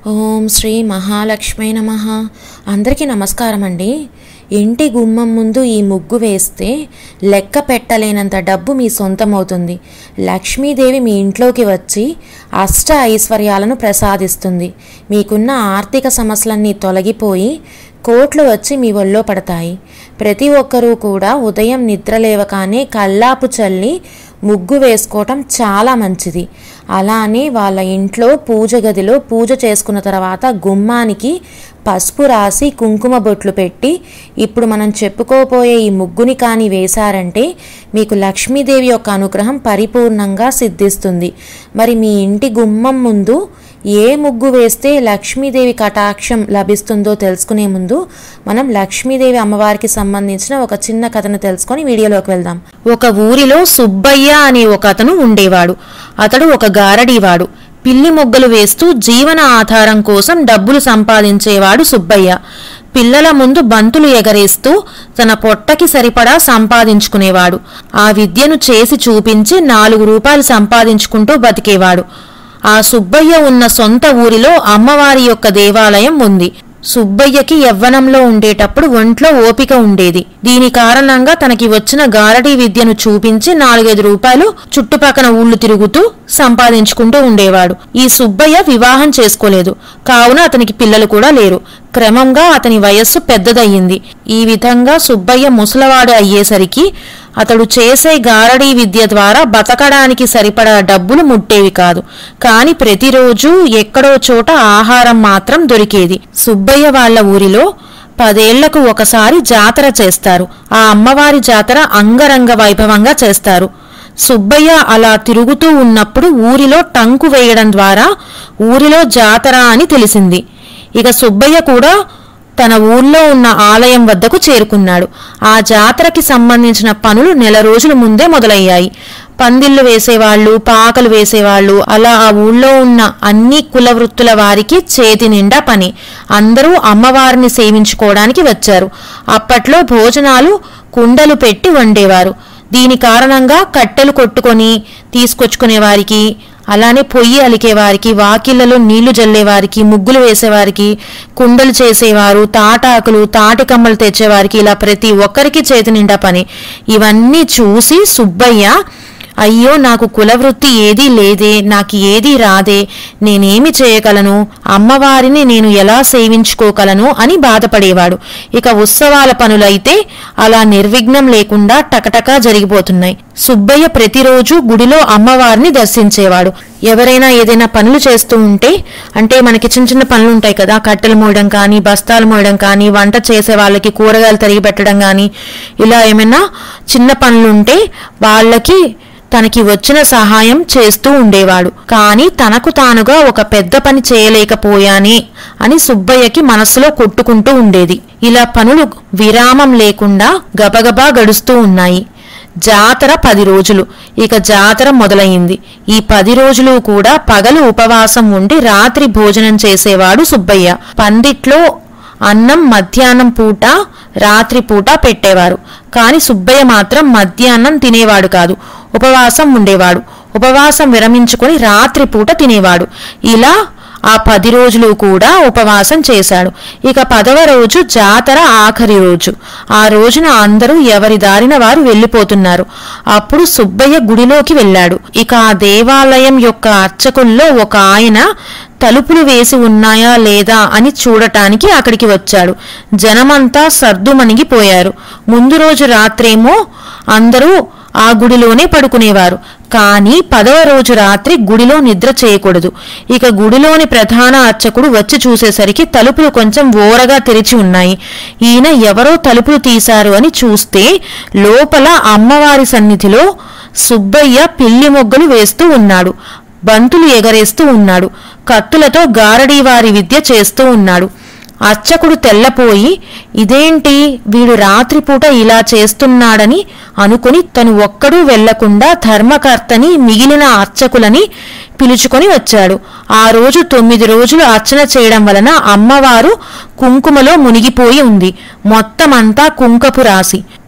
ఓం శ్రీ మహాలక్ష్మీ నమ అందరికీ నమస్కారం అండి ఇంటి గుమ్మం ముందు ఈ ముగ్గు వేస్తే లెక్క పెట్టలేనంత డబ్బు మీ సొంతమవుతుంది లక్ష్మీదేవి మీ ఇంట్లోకి వచ్చి అష్ట ఐశ్వర్యాలను ప్రసాదిస్తుంది మీకున్న ఆర్థిక సమస్యలన్నీ తొలగిపోయి కోట్లు వచ్చి మీ ఒళ్ళో పడతాయి ప్రతి ఒక్కరూ కూడా ఉదయం నిద్ర లేవగానే కల్లాపు చల్లి ముగ్గు వేసుకోవటం చాలా మంచిది అలానే వాళ్ళ ఇంట్లో పూజ గదిలో పూజ చేసుకున్న తర్వాత గుమ్మానికి పసుపు రాసి కుంకుమ బొట్లు పెట్టి ఇప్పుడు మనం చెప్పుకోపోయే ఈ ముగ్గుని కానీ వేశారంటే మీకు లక్ష్మీదేవి యొక్క అనుగ్రహం పరిపూర్ణంగా సిద్ధిస్తుంది మరి మీ ఇంటి గుమ్మం ముందు ఏ ముగ్గు వేస్తే లక్ష్మీదేవి కటాక్షం లభిస్తుందో తెలుసుకునే ముందు మనం లక్ష్మీదేవి అమ్మవారికి సంబంధించిన ఒక చిన్న కథను తెలుసుకొని వీడియోలోకి వెళ్దాం ఒక ఊరిలో సుబ్బయ్య అనే ఒక అతను ఉండేవాడు అతడు ఒక గారడీవాడు పిల్లి మొగ్గలు వేస్తూ జీవన ఆధారం కోసం డబ్బులు సంపాదించేవాడు సుబ్బయ్య పిల్లల ముందు బంతులు ఎగరేస్తూ తన పొట్టకి సరిపడా సంపాదించుకునేవాడు ఆ విద్యను చేసి చూపించి నాలుగు రూపాయలు సంపాదించుకుంటూ బతికేవాడు ఆ సుబ్బయ్య ఉన్న సొంత ఊరిలో అమ్మవారి యొక్క దేవాలయం ఉంది సుబ్బయ్యకి యవ్వనంలో ఉండేటప్పుడు ఒంట్లో ఓపిక ఉండేది దీని కారణంగా తనకి వచ్చిన గారడీ విద్యను చూపించి నాలుగైదు రూపాయలు చుట్టుపక్కల ఊళ్ళు తిరుగుతూ సంపాదించుకుంటూ ఉండేవాడు ఈ సుబ్బయ్య వివాహం చేసుకోలేదు కావున అతనికి పిల్లలు కూడా లేరు క్రమంగా అతని వయస్సు పెద్దదయ్యింది ఈ విధంగా సుబ్బయ్య ముసలవాడు అయ్యేసరికి అతడు చేసే గారడీ విద్య ద్వారా బతకడానికి సరిపడా డబ్బులు ముట్టేవి కాదు కాని ప్రతిరోజు ఎక్కడో చోట ఆహారం మాత్రం దొరికేది సుబ్బయ్య వాళ్ళ ఊరిలో పదేళ్లకు ఒకసారి జాతర చేస్తారు ఆ అమ్మవారి జాతర అంగరంగ వైభవంగా చేస్తారు సుబ్బయ్య అలా తిరుగుతూ ఉన్నప్పుడు ఊరిలో టంకు వేయడం ద్వారా ఊరిలో జాతర అని తెలిసింది ఇక సుబ్బయ్య కూడా తన ఊర్లో ఉన్న ఆలయం వద్దకు చేరుకున్నాడు ఆ జాతరకి సంబంధించిన పనులు నెల రోజుల ముందే మొదలయ్యాయి పందిళ్లు వేసేవాళ్ళు పాకలు వేసేవాళ్ళు అలా ఆ ఊళ్ళో ఉన్న అన్ని కుల వృత్తుల వారికి చేతి నిండా పని అందరూ అమ్మవారిని సేవించుకోవడానికి వచ్చారు అప్పట్లో భోజనాలు కుండలు పెట్టి వండేవారు దీని కారణంగా కట్టెలు కొట్టుకొని తీసుకొచ్చుకునే వారికి అలానే పొయ్యి అలికేవారికి వాకిళ్లలో నీళ్లు జల్లేవారికి ముగ్గులు వేసేవారికి కుండలు చేసేవారు తాటాకులు తాటికమ్మలు తెచ్చేవారికి ఇలా ప్రతి ఒక్కరికి చేతి నిండా పని ఇవన్నీ చూసి సుబ్బయ్య అయ్యో నాకు కులవృత్తి ఏదీ లేదే నాకు ఏదీ రాదే నేనేమి చేయగలను అమ్మవారిని నేను ఎలా సేవించుకోగలను అని బాధపడేవాడు ఇక ఉత్సవాల పనులైతే అలా నిర్విఘ్నం లేకుండా టకటకా జరిగిపోతున్నాయి సుబ్బయ్య ప్రతిరోజు గుడిలో అమ్మవారిని దర్శించేవాడు ఎవరైనా ఏదైనా పనులు చేస్తూ ఉంటే అంటే మనకి చిన్న చిన్న పనులు ఉంటాయి కదా కట్టెలు మోయడం కానీ బస్తాలు మోయడం కానీ వంట చేసే వాళ్ళకి కూరగాయలు తరిగి పెట్టడం కానీ ఇలా ఏమైనా చిన్న పనులు ఉంటే వాళ్ళకి తనకి వచ్చిన సహాయం చేస్తూ ఉండేవాడు కానీ తనకు తానుగా ఒక పెద్ద పని చేయలేకపోయానే అని సుబ్బయ్యకి మనస్సులో కొట్టుకుంటూ ఉండేది ఇలా పనులు విరామం లేకుండా గబగబా గడుస్తూ ఉన్నాయి జాతర పది రోజులు ఇక జాతర మొదలయింది ఈ పది రోజులు కూడా పగలు ఉపవాసం ఉండి రాత్రి భోజనం చేసేవాడు సుబ్బయ్య పందిట్లో అన్నం మధ్యాహ్నం పూట రాత్రి పూట పెట్టేవారు కాని సుబ్బయ్య మాత్రం మధ్యాహ్నం తినేవాడు కాదు ఉపవాసం ఉండేవాడు ఉపవాసం విరమించుకొని రాత్రి పూట తినేవాడు ఇలా ఆ పది రోజులు కూడా ఉపవాసం చేశాడు ఇక పదవ రోజు జాతర ఆఖరి రోజు ఆ రోజున అందరూ ఎవరి దారిన వారు వెళ్ళిపోతున్నారు అప్పుడు సుబ్బయ్య గుడిలోకి వెళ్ళాడు ఇక ఆ దేవాలయం యొక్క అర్చకుల్లో ఒక ఆయన తలుపులు వేసి ఉన్నాయా లేదా అని చూడటానికి అక్కడికి వచ్చాడు జనమంతా సర్దుమణిగిపోయారు ముందు రోజు రాత్రేమో అందరూ ఆ గుడిలోనే పడుకునేవారు కానీ పదవ రోజు రాత్రి గుడిలో నిద్ర చేయకూడదు ఇక గుడిలోని ప్రధాన అర్చకుడు వచ్చి చూసేసరికి తలుపులు కొంచెం ఓరగా తెరిచి ఉన్నాయి ఈయన ఎవరో తలుపులు తీశారు అని చూస్తే లోపల అమ్మవారి సన్నిధిలో సుబ్బయ్య పిల్లి మొగ్గలు వేస్తూ ఉన్నాడు బంతులు ఎగరేస్తూ ఉన్నాడు కత్తులతో గారడీవారి విద్య చేస్తూ ఉన్నాడు అర్చకుడు తెల్లపోయి ఇదేంటి వీడు రాత్రిపూట ఇలా చేస్తున్నాడని అనుకుని తను ఒక్కడూ వెళ్లకుండా ధర్మకర్తని మిగిలిన అర్చకులని పిలుచుకొని వచ్చాడు ఆ రోజు తొమ్మిది రోజులు అర్చన చేయడం వలన అమ్మవారు కుంకుమలో మునిగిపోయి ఉంది మొత్తమంతా కుంకపు రాసి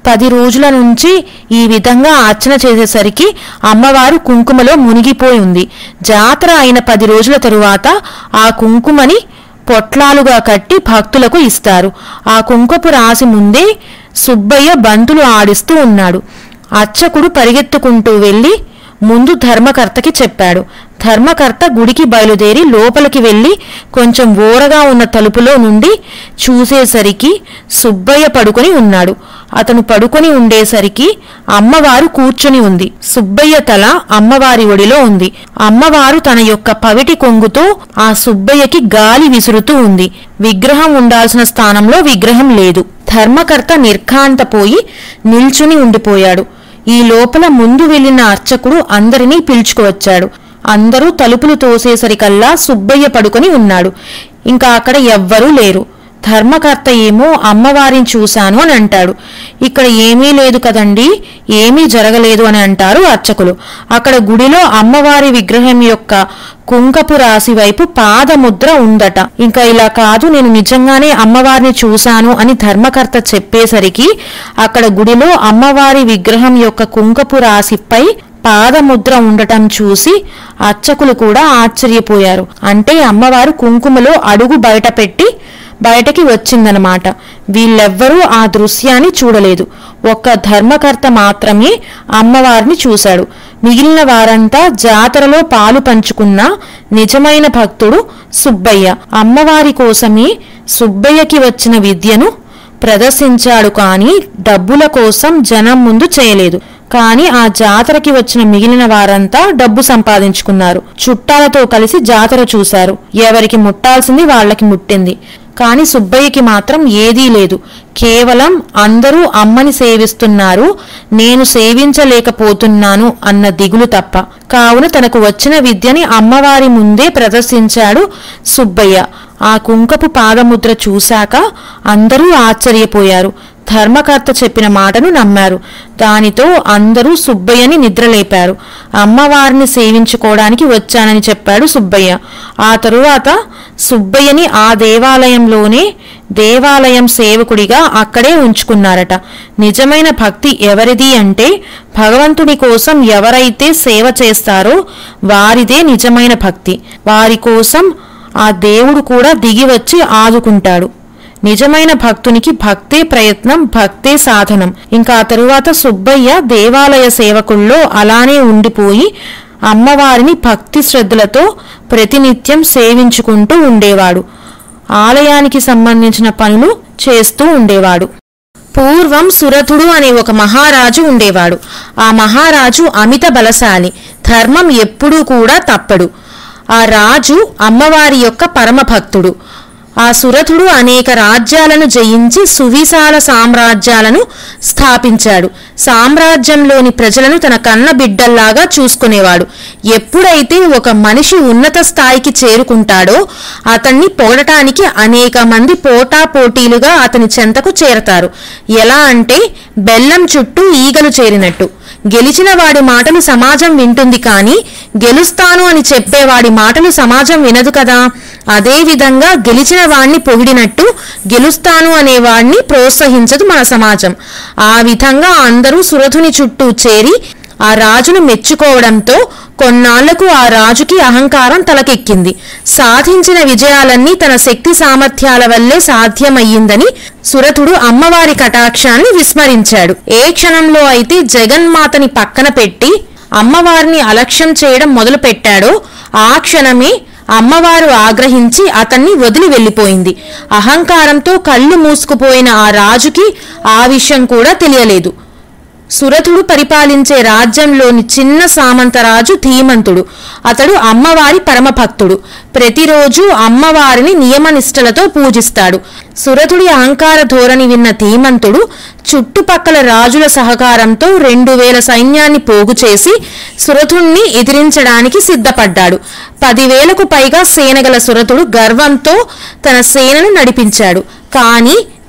పది రోజుల నుంచి ఈ విధంగా అర్చన చేసేసరికి అమ్మవారు కుంకుమలో మునిగిపోయి ఉంది జాతర అయిన పది రోజుల తరువాత ఆ కుంకుమని పొట్లాలుగా కట్టి భక్తులకు ఇస్తారు ఆ కుంకపు రాసి ముందే సుబ్బయ్య బంతులు ఆడిస్తూ ఉన్నాడు అర్చకుడు పరిగెత్తుకుంటూ వెళ్ళి ముందు ధర్మకర్తకి చెప్పాడు ధర్మకర్త గుడికి బయలుదేరి లోపలికి వెళ్ళి కొంచెం ఓరగా ఉన్న తలుపులో నుండి చూసేసరికి సుబ్బయ్య పడుకొని ఉన్నాడు అతను పడుకొని ఉండేసరికి అమ్మవారు కూర్చొని ఉంది సుబ్బయ్య తల అమ్మవారి ఒడిలో ఉంది అమ్మవారు తన యొక్క పవిటి కొంగుతో ఆ సుబ్బయ్యకి గాలి విసురుతూ ఉంది విగ్రహం ఉండాల్సిన స్థానంలో విగ్రహం లేదు ధర్మకర్త నిర్ఘాంతపోయి నిల్చుని ఉండిపోయాడు ఈ లోపల ముందు వెళ్లిన అర్చకుడు అందరినీ పిలుచుకువచ్చాడు అందరూ తలుపులు తోసేసరికల్లా సుబ్బయ్య పడుకొని ఉన్నాడు ఇంకా అక్కడ ఎవ్వరూ లేరు ధర్మకర్త ఏమో అమ్మవారిని చూశాను అని అంటాడు ఇక్కడ ఏమీ లేదు కదండి ఏమీ జరగలేదు అని అంటారు అర్చకులు అక్కడ గుడిలో అమ్మవారి విగ్రహం యొక్క కుంకపు రాశి వైపు పాదముద్ర ఉందట ఇంకా ఇలా కాదు నేను నిజంగానే అమ్మవారిని చూశాను అని ధర్మకర్త చెప్పేసరికి అక్కడ గుడిలో అమ్మవారి విగ్రహం యొక్క కుంకపు రాశిపై పాదముద్ర ఉండటం చూసి అర్చకులు కూడా ఆశ్చర్యపోయారు అంటే అమ్మవారు కుంకుమలో అడుగు బయట పెట్టి బయటకి వచ్చిందనమాట వీళ్ళెవ్వరూ ఆ దృశ్యాన్ని చూడలేదు ఒక్క ధర్మకర్త మాత్రమే అమ్మవారిని చూశాడు మిగిలిన వారంతా జాతరలో పాలు పంచుకున్న నిజమైన భక్తుడు సుబ్బయ్య అమ్మవారి కోసమే సుబ్బయ్యకి వచ్చిన విద్యను ప్రదర్శించాడు కానీ డబ్బుల కోసం జనం ముందు చేయలేదు కానీ ఆ జాతరకి వచ్చిన మిగిలిన వారంతా డబ్బు సంపాదించుకున్నారు చుట్టాలతో కలిసి జాతర చూశారు ఎవరికి ముట్టాల్సింది వాళ్ళకి ముట్టింది కాని సుబ్బయ్యకి మాత్రం ఏదీ లేదు కేవలం అందరూ అమ్మని సేవిస్తున్నారు నేను సేవించలేకపోతున్నాను అన్న దిగులు తప్ప కావున తనకు వచ్చిన విద్యని అమ్మవారి ముందే ప్రదర్శించాడు సుబ్బయ్య ఆ కుంకపు పాదముద్ర చూశాక అందరూ ఆశ్చర్యపోయారు ధర్మకర్త చెప్పిన మాటను నమ్మారు దానితో అందరూ సుబ్బయ్యని నిద్రలేపారు అమ్మవారిని సేవించుకోవడానికి వచ్చానని చెప్పాడు సుబ్బయ్య ఆ తరువాత సుబ్బయ్యని ఆ దేవాలయంలోనే దేవాలయం సేవకుడిగా అక్కడే ఉంచుకున్నారట నిజమైన భక్తి ఎవరిది అంటే భగవంతుడి కోసం ఎవరైతే సేవ చేస్తారో వారిదే నిజమైన భక్తి వారి కోసం ఆ దేవుడు కూడా దిగి వచ్చి ఆదుకుంటాడు నిజమైన భక్తునికి భక్తే ప్రయత్నం భక్తే సాధనం ఇంకా ఆ తరువాత సుబ్బయ్య దేవాలయ సేవకుల్లో అలానే ఉండిపోయి అమ్మవారిని భక్తి శ్రద్ధలతో ప్రతినిత్యం సేవించుకుంటూ ఉండేవాడు ఆలయానికి సంబంధించిన పనులు చేస్తూ ఉండేవాడు పూర్వం సురథుడు అనే ఒక మహారాజు ఉండేవాడు ఆ మహారాజు అమిత బలశాలి ధర్మం ఎప్పుడూ కూడా తప్పడు ఆ రాజు అమ్మవారి యొక్క పరమ భక్తుడు ఆ సురథుడు అనేక రాజ్యాలను జయించి సువిశాల సామ్రాజ్యాలను స్థాపించాడు సామ్రాజ్యంలోని ప్రజలను తన కన్న బిడ్డల్లాగా చూసుకునేవాడు ఎప్పుడైతే ఒక మనిషి ఉన్నత స్థాయికి చేరుకుంటాడో అతన్ని పొగడటానికి అనేక మంది పోటా పోటీలుగా అతని చెంతకు చేరతారు ఎలా అంటే బెల్లం చుట్టూ ఈగలు చేరినట్టు గెలిచిన వాడి మాటలు సమాజం వింటుంది కానీ గెలుస్తాను అని చెప్పేవాడి మాటలు సమాజం వినదు కదా అదే విధంగా గెలిచిన వాణ్ణి పొగిడినట్టు గెలుస్తాను అనే వాణ్ణి ప్రోత్సహించదు మన సమాజం ఆ విధంగా అందరూ సురథుని చుట్టూ చేరి ఆ రాజును మెచ్చుకోవడంతో కొన్నాళ్లకు ఆ రాజుకి అహంకారం తలకెక్కింది సాధించిన విజయాలన్నీ తన శక్తి సామర్థ్యాల వల్లే సాధ్యమయ్యిందని సురథుడు అమ్మవారి కటాక్షాన్ని విస్మరించాడు ఏ క్షణంలో అయితే జగన్మాతని పక్కన పెట్టి అమ్మవారిని అలక్ష్యం చేయడం మొదలు పెట్టాడో ఆ క్షణమే అమ్మవారు ఆగ్రహించి అతన్ని వదిలి వెళ్ళిపోయింది అహంకారంతో కళ్ళు మూసుకుపోయిన ఆ రాజుకి ఆ విషయం కూడా తెలియలేదు సురథుడు పరిపాలించే రాజ్యంలోని చిన్న సామంతరాజు ధీమంతుడు అతడు అమ్మవారి పరమభక్తుడు ప్రతిరోజు అమ్మవారిని నియమనిష్టలతో పూజిస్తాడు సురథుడి అహంకార ధోరణి విన్న ధీమంతుడు చుట్టుపక్కల రాజుల సహకారంతో రెండు వేల సైన్యాన్ని పోగు చేసి సురథుణ్ణి ఎదిరించడానికి సిద్ధపడ్డాడు పదివేలకు పైగా సేనగల సురథుడు గర్వంతో తన సేనను నడిపించాడు కానీ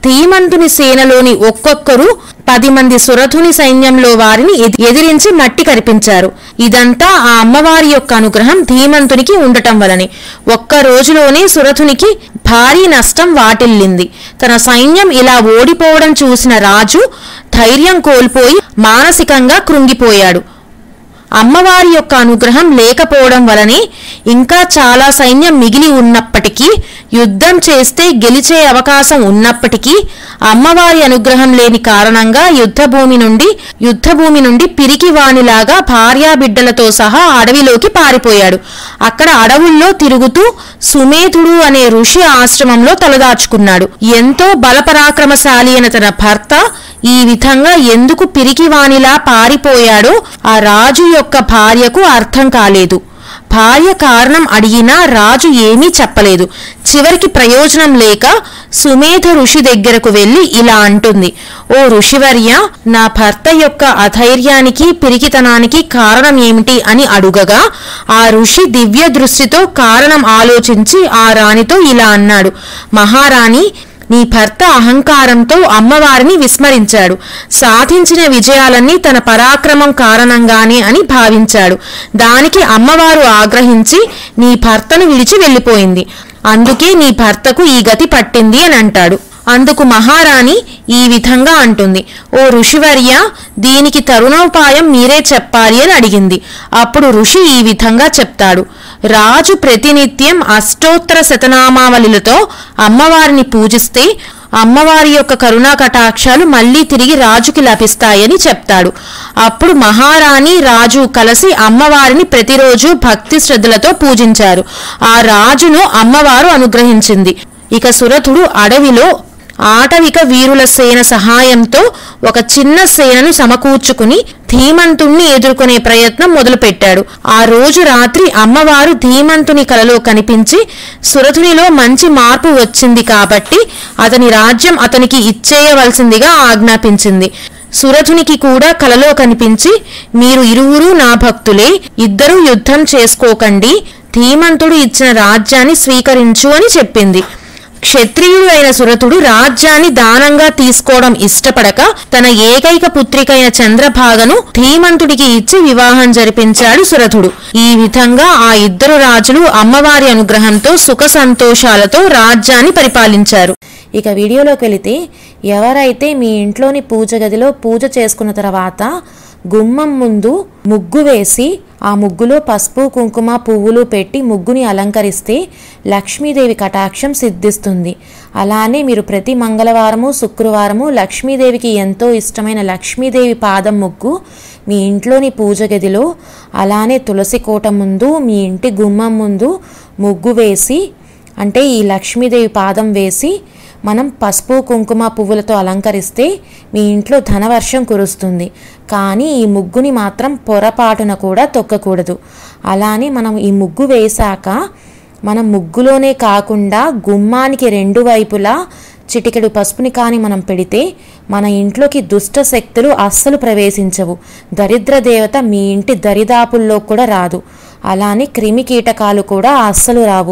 ధీమంతుని సేనలోని ఒక్కొక్కరు పది మంది సురథుని సైన్యంలో వారిని ఎది- ఎదిరించి మట్టి కరిపించారు ఇదంతా ఆ అమ్మవారి యొక్క అనుగ్రహం ధీమంతునికి ఉండటం వలనే ఒక్క రోజులోనే సురథునికి భారీ నష్టం వాటిల్లింది తన సైన్యం ఇలా ఓడిపోవడం చూసిన రాజు ధైర్యం కోల్పోయి మానసికంగా కృంగిపోయాడు అమ్మవారి యొక్క అనుగ్రహం లేకపోవడం వలనే ఇంకా చాలా సైన్యం మిగిలి ఉన్నప్పటికీ యుద్ధం చేస్తే గెలిచే అవకాశం ఉన్నప్పటికీ అమ్మవారి అనుగ్రహం లేని కారణంగా యుద్ధభూమి నుండి యుద్ధభూమి నుండి పిరికి వానిలాగా భార్యాబిడ్డలతో సహా అడవిలోకి పారిపోయాడు అక్కడ అడవుల్లో తిరుగుతూ సుమేధుడు అనే ఋషి ఆశ్రమంలో తలదాచుకున్నాడు ఎంతో బలపరాక్రమశాలి అయిన తన భర్త ఈ విధంగా ఎందుకు పిరికివానిలా పారిపోయాడో ఆ రాజు యొక్క భార్యకు అర్థం కాలేదు భార్య కారణం అడిగినా రాజు ఏమీ చెప్పలేదు చివరికి ప్రయోజనం లేక సుమేధ ఋషి దగ్గరకు వెళ్ళి ఇలా అంటుంది ఓ ఋషివర్య నా భర్త యొక్క అధైర్యానికి పిరికితనానికి కారణం ఏమిటి అని అడుగగా ఆ ఋషి దివ్య దృష్టితో కారణం ఆలోచించి ఆ రాణితో ఇలా అన్నాడు మహారాణి నీ భర్త అహంకారంతో అమ్మవారిని విస్మరించాడు సాధించిన విజయాలన్నీ తన పరాక్రమం కారణంగానే అని భావించాడు దానికి అమ్మవారు ఆగ్రహించి నీ భర్తను విడిచి వెళ్ళిపోయింది అందుకే నీ భర్తకు ఈ గతి పట్టింది అని అంటాడు అందుకు మహారాణి ఈ విధంగా అంటుంది ఓ ఋషివర్య దీనికి తరుణోపాయం మీరే చెప్పాలి అని అడిగింది అప్పుడు ఋషి ఈ విధంగా చెప్తాడు రాజు ప్రతినిత్యం అష్టోత్తర శతనామావళిలతో అమ్మవారిని పూజిస్తే అమ్మవారి యొక్క కరుణా కటాక్షాలు మళ్ళీ తిరిగి రాజుకి లభిస్తాయని చెప్తాడు అప్పుడు మహారాణి రాజు కలిసి అమ్మవారిని ప్రతిరోజు భక్తి శ్రద్ధలతో పూజించారు ఆ రాజును అమ్మవారు అనుగ్రహించింది ఇక సురథుడు అడవిలో ఆటవిక వీరుల సేన సహాయంతో ఒక చిన్న సేనను సమకూర్చుకుని ధీమంతుణ్ణి ఎదుర్కొనే ప్రయత్నం మొదలుపెట్టాడు ఆ రోజు రాత్రి అమ్మవారు ధీమంతుని కలలో కనిపించి సురథునిలో మంచి మార్పు వచ్చింది కాబట్టి అతని రాజ్యం అతనికి ఇచ్చేయవలసిందిగా ఆజ్ఞాపించింది సురథునికి కూడా కలలో కనిపించి మీరు ఇరువురు నా భక్తులే ఇద్దరూ యుద్ధం చేసుకోకండి ధీమంతుడు ఇచ్చిన రాజ్యాన్ని స్వీకరించు అని చెప్పింది క్షత్రియుడు అయిన సురతుడు రాజ్యాన్ని దానంగా తీసుకోవడం ఇష్టపడక తన ఏకైక పుత్రికైన చంద్రభాగను ధీమంతుడికి ఇచ్చి వివాహం జరిపించాడు సురథుడు ఈ విధంగా ఆ ఇద్దరు రాజులు అమ్మవారి అనుగ్రహంతో సుఖ సంతోషాలతో రాజ్యాన్ని పరిపాలించారు ఇక వీడియోలోకి వెళితే ఎవరైతే మీ ఇంట్లోని పూజ గదిలో పూజ చేసుకున్న తర్వాత గుమ్మం ముందు ముగ్గు వేసి ఆ ముగ్గులో పసుపు కుంకుమ పువ్వులు పెట్టి ముగ్గుని అలంకరిస్తే లక్ష్మీదేవి కటాక్షం సిద్ధిస్తుంది అలానే మీరు ప్రతి మంగళవారము శుక్రవారము లక్ష్మీదేవికి ఎంతో ఇష్టమైన లక్ష్మీదేవి పాదం ముగ్గు మీ ఇంట్లోని పూజ గదిలో అలానే తులసి కోట ముందు మీ ఇంటి గుమ్మం ముందు ముగ్గు వేసి అంటే ఈ లక్ష్మీదేవి పాదం వేసి మనం పసుపు కుంకుమ పువ్వులతో అలంకరిస్తే మీ ఇంట్లో ధనవర్షం కురుస్తుంది కానీ ఈ ముగ్గుని మాత్రం పొరపాటున కూడా తొక్కకూడదు అలానే మనం ఈ ముగ్గు వేశాక మనం ముగ్గులోనే కాకుండా గుమ్మానికి రెండు వైపులా చిటికెడు పసుపుని కానీ మనం పెడితే మన ఇంట్లోకి దుష్ట శక్తులు అస్సలు ప్రవేశించవు దరిద్ర దేవత మీ ఇంటి దరిదాపుల్లో కూడా రాదు అలానే క్రిమి కీటకాలు కూడా అస్సలు రావు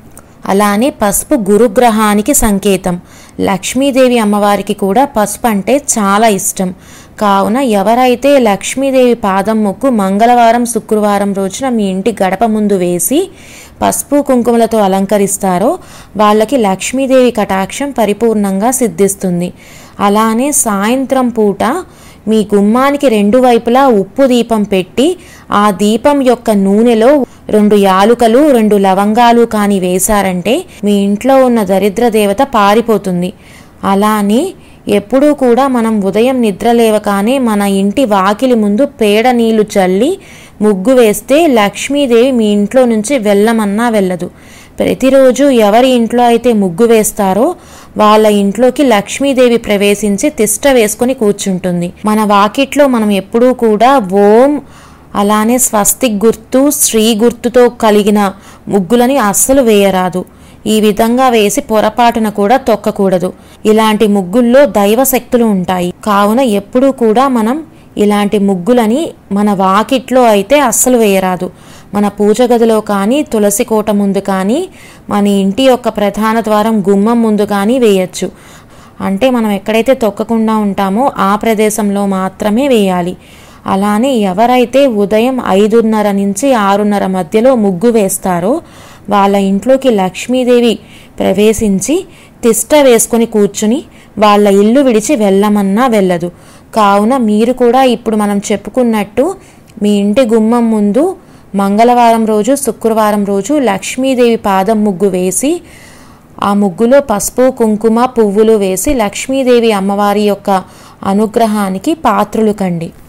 అలానే పసుపు గురుగ్రహానికి సంకేతం లక్ష్మీదేవి అమ్మవారికి కూడా పసుపు అంటే చాలా ఇష్టం కావున ఎవరైతే లక్ష్మీదేవి పాదం ముగ్గు మంగళవారం శుక్రవారం రోజున మీ ఇంటి గడప ముందు వేసి పసుపు కుంకుమలతో అలంకరిస్తారో వాళ్ళకి లక్ష్మీదేవి కటాక్షం పరిపూర్ణంగా సిద్ధిస్తుంది అలానే సాయంత్రం పూట మీ గుమ్మానికి రెండు వైపులా ఉప్పు దీపం పెట్టి ఆ దీపం యొక్క నూనెలో రెండు యాలుకలు రెండు లవంగాలు కాని వేశారంటే మీ ఇంట్లో ఉన్న దరిద్ర దేవత పారిపోతుంది అలానే ఎప్పుడూ కూడా మనం ఉదయం నిద్ర లేవగానే మన ఇంటి వాకిలి ముందు పేడ నీళ్లు చల్లి ముగ్గు వేస్తే లక్ష్మీదేవి మీ ఇంట్లో నుంచి వెళ్ళమన్నా వెళ్ళదు ప్రతిరోజు ఎవరి ఇంట్లో అయితే ముగ్గు వేస్తారో వాళ్ళ ఇంట్లోకి లక్ష్మీదేవి ప్రవేశించి తిష్ట వేసుకొని కూర్చుంటుంది మన వాకిట్లో మనం ఎప్పుడూ కూడా ఓం అలానే స్వస్తిక్ గుర్తు శ్రీ గుర్తుతో కలిగిన ముగ్గులని అస్సలు వేయరాదు ఈ విధంగా వేసి పొరపాటున కూడా తొక్కకూడదు ఇలాంటి ముగ్గుల్లో దైవ శక్తులు ఉంటాయి కావున ఎప్పుడూ కూడా మనం ఇలాంటి ముగ్గులని మన వాకిట్లో అయితే అస్సలు వేయరాదు మన పూజ గదిలో కానీ తులసి కోట ముందు కానీ మన ఇంటి యొక్క ప్రధాన ద్వారం గుమ్మం ముందు కానీ వేయచ్చు అంటే మనం ఎక్కడైతే తొక్కకుండా ఉంటామో ఆ ప్రదేశంలో మాత్రమే వేయాలి అలానే ఎవరైతే ఉదయం ఐదున్నర నుంచి ఆరున్నర మధ్యలో ముగ్గు వేస్తారో వాళ్ళ ఇంట్లోకి లక్ష్మీదేవి ప్రవేశించి తిష్ట వేసుకొని కూర్చుని వాళ్ళ ఇల్లు విడిచి వెళ్ళమన్నా వెళ్ళదు కావున మీరు కూడా ఇప్పుడు మనం చెప్పుకున్నట్టు మీ ఇంటి గుమ్మం ముందు మంగళవారం రోజు శుక్రవారం రోజు లక్ష్మీదేవి పాదం ముగ్గు వేసి ఆ ముగ్గులో పసుపు కుంకుమ పువ్వులు వేసి లక్ష్మీదేవి అమ్మవారి యొక్క అనుగ్రహానికి పాత్రులు కండి